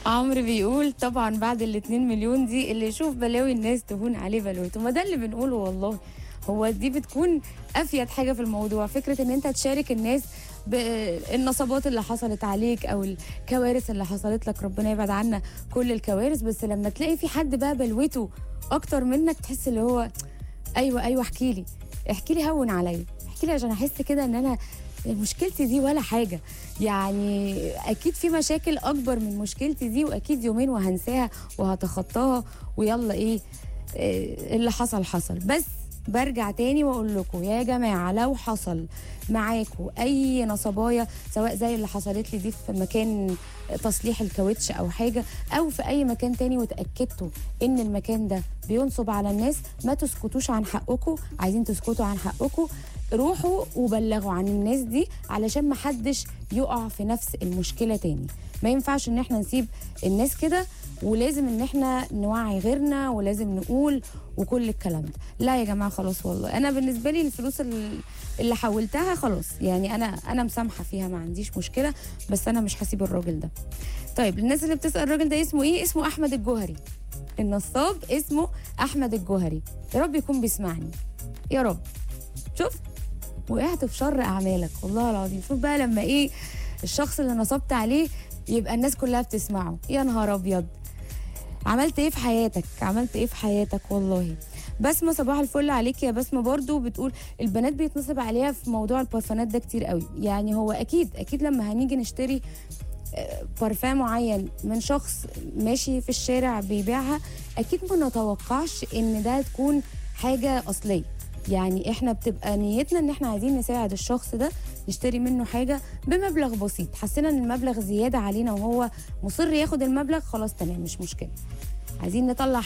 عمرو بيقول طبعا بعد ال 2 مليون دي اللي يشوف بلاوي الناس تهون عليه بلاوته ما ده اللي بنقوله والله هو دي بتكون افيد حاجه في الموضوع فكره ان انت تشارك الناس بالنصبات اللي حصلت عليك او الكوارث اللي حصلت لك ربنا يبعد عنا كل الكوارث بس لما تلاقي في حد بقى بلوته اكتر منك تحس اللي هو ايوه ايوه احكي لي احكي لي هون عليا احكي لي عشان احس كده ان انا مشكلتي دي ولا حاجه يعني اكيد في مشاكل اكبر من مشكلتي دي واكيد يومين وهنساها وهتخطاها ويلا ايه إيه اللي حصل حصل بس برجع تاني واقول لكم يا جماعه لو حصل معاكم اي نصبايا سواء زي اللي حصلت لي دي في مكان تصليح الكاوتش او حاجه او في اي مكان تاني وتاكدتوا ان المكان ده بينصب على الناس ما تسكتوش عن حقكم عايزين تسكتوا عن حقكم روحوا وبلغوا عن الناس دي علشان ما حدش يقع في نفس المشكله تاني ما ينفعش ان احنا نسيب الناس كده ولازم ان احنا نوعي غيرنا ولازم نقول وكل الكلام ده لا يا جماعه خلاص والله انا بالنسبه لي الفلوس ال- اللي حولتها خلاص يعني انا انا مسامحه فيها ما عنديش مشكله بس انا مش هسيب الراجل ده طيب الناس اللي بتسال الراجل ده اسمه ايه اسمه احمد الجوهري النصاب اسمه احمد الجوهري يا رب يكون بيسمعني يا رب شوف وقعت في شر اعمالك والله العظيم شوف بقى لما ايه الشخص اللي نصبت عليه يبقى الناس كلها بتسمعه يا نهار ابيض عملت ايه في حياتك عملت ايه في حياتك والله بسمة صباح الفل عليك يا بسمة برضو بتقول البنات بيتنصب عليها في موضوع البارفانات ده كتير قوي يعني هو اكيد اكيد لما هنيجي نشتري آه، بارفان معين من شخص ماشي في الشارع بيبيعها اكيد ما نتوقعش ان ده تكون حاجة اصلية يعني احنا بتبقى نيتنا ان احنا عايزين نساعد الشخص ده نشتري منه حاجه بمبلغ بسيط حسينا ان المبلغ زياده علينا وهو مصر ياخد المبلغ خلاص تمام مش مشكله عايزين نطلع